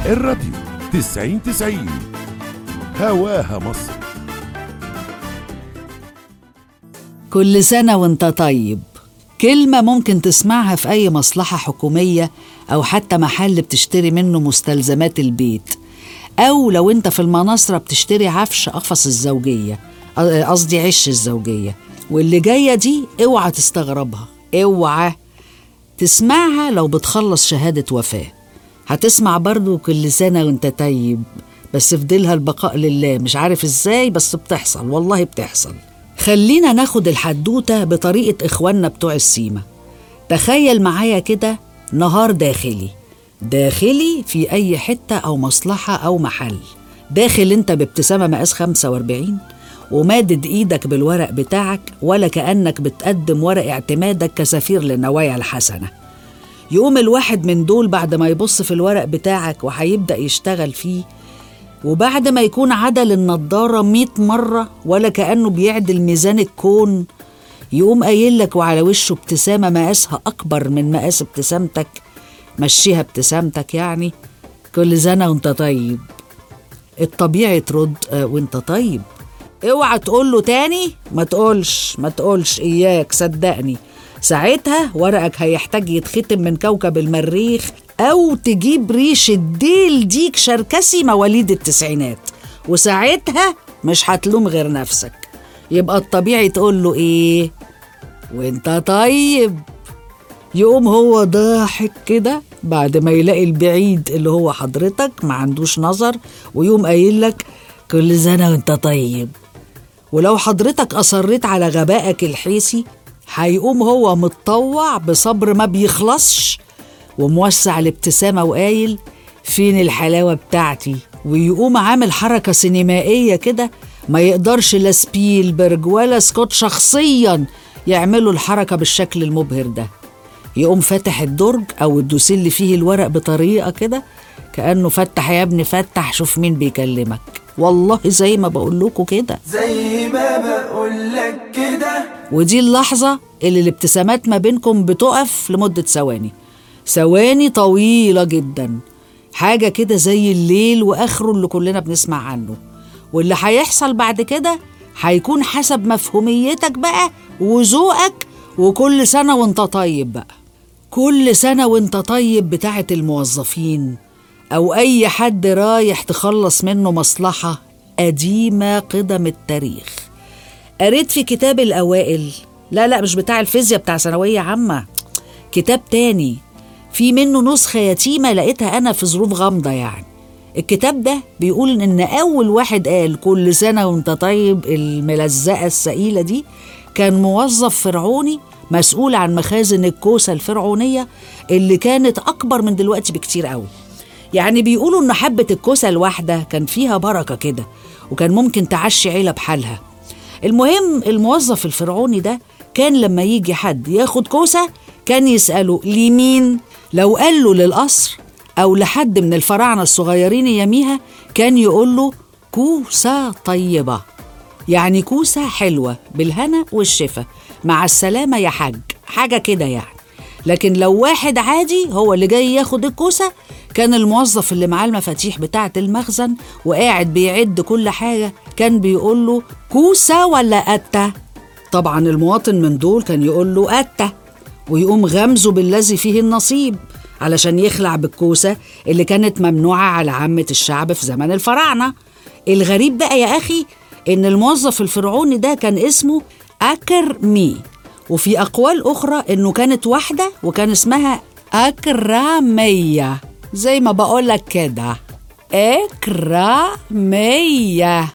الراديو تسعين تسعين هواها مصر كل سنة وانت طيب كلمة ممكن تسمعها في أي مصلحة حكومية أو حتى محل بتشتري منه مستلزمات البيت أو لو انت في المناصرة بتشتري عفش قفص الزوجية قصدي عش الزوجية واللي جاية دي اوعى تستغربها اوعى تسمعها لو بتخلص شهادة وفاة هتسمع برضو كل سنة وانت طيب بس فضلها البقاء لله مش عارف ازاي بس بتحصل والله بتحصل خلينا ناخد الحدوتة بطريقة إخواننا بتوع السيما تخيل معايا كده نهار داخلي داخلي في أي حتة أو مصلحة أو محل داخل أنت بابتسامة مقاس 45 ومادد إيدك بالورق بتاعك ولا كأنك بتقدم ورق اعتمادك كسفير للنوايا الحسنة يقوم الواحد من دول بعد ما يبص في الورق بتاعك وهيبدأ يشتغل فيه وبعد ما يكون عدل النضارة مئة مرة ولا كأنه بيعدل ميزان الكون يقوم قايل لك وعلى وشه ابتسامة مقاسها أكبر من مقاس ابتسامتك مشيها ابتسامتك يعني كل سنة وانت طيب الطبيعي ترد آه وانت طيب اوعى تقول له تاني ما تقولش ما تقولش اياك صدقني ساعتها ورقك هيحتاج يتختم من كوكب المريخ او تجيب ريش الديل ديك شركسي مواليد التسعينات وساعتها مش هتلوم غير نفسك يبقى الطبيعي تقول له ايه وانت طيب يقوم هو ضاحك كده بعد ما يلاقي البعيد اللي هو حضرتك ما عندوش نظر ويقوم قايل لك كل سنة وانت طيب ولو حضرتك أصريت على غبائك الحيسي هيقوم هو متطوع بصبر ما بيخلصش وموسع الابتسامة وقايل فين الحلاوة بتاعتي ويقوم عامل حركة سينمائية كده ما يقدرش لا سبيلبرج ولا سكوت شخصيا يعملوا الحركة بالشكل المبهر ده يقوم فاتح الدرج أو الدوسين اللي فيه الورق بطريقة كده كأنه فتح يا ابني فتح شوف مين بيكلمك والله زي ما بقول لكم كده زي ما بقول لك كده ودي اللحظة اللي الابتسامات ما بينكم بتقف لمدة ثواني ثواني طويلة جدا حاجة كده زي الليل وآخره اللي كلنا بنسمع عنه واللي هيحصل بعد كده هيكون حسب مفهوميتك بقى وذوقك وكل سنة وانت طيب بقى كل سنة وانت طيب بتاعت الموظفين أو أي حد رايح تخلص منه مصلحة قديمة قدم التاريخ قريت في كتاب الأوائل لا لا مش بتاع الفيزياء بتاع ثانوية عامة كتاب تاني في منه نسخة يتيمة لقيتها أنا في ظروف غامضة يعني الكتاب ده بيقول إن أول واحد قال كل سنة وأنت طيب الملزقة السئيلة دي كان موظف فرعوني مسؤول عن مخازن الكوسة الفرعونية اللي كانت أكبر من دلوقتي بكتير قوي يعني بيقولوا إن حبة الكوسة الواحدة كان فيها بركة كده وكان ممكن تعشي عيلة بحالها المهم الموظف الفرعوني ده كان لما يجي حد ياخد كوسة كان يسأله لمين لو قال له للقصر أو لحد من الفراعنة الصغيرين يميها كان يقول له كوسة طيبة يعني كوسة حلوة بالهنا والشفا مع السلامة يا حاج حاجة كده يعني لكن لو واحد عادي هو اللي جاي ياخد الكوسة كان الموظف اللي معاه المفاتيح بتاعة المخزن وقاعد بيعد كل حاجة كان بيقول له كوسة ولا أتة طبعا المواطن من دول كان يقول له أتة ويقوم غمزه بالذي فيه النصيب علشان يخلع بالكوسة اللي كانت ممنوعة على عامة الشعب في زمن الفراعنة الغريب بقى يا أخي إن الموظف الفرعوني ده كان اسمه أكرمي وفي أقوال أخرى إنه كانت واحدة وكان اسمها أكرامية زي ما بقولك كده إكرامية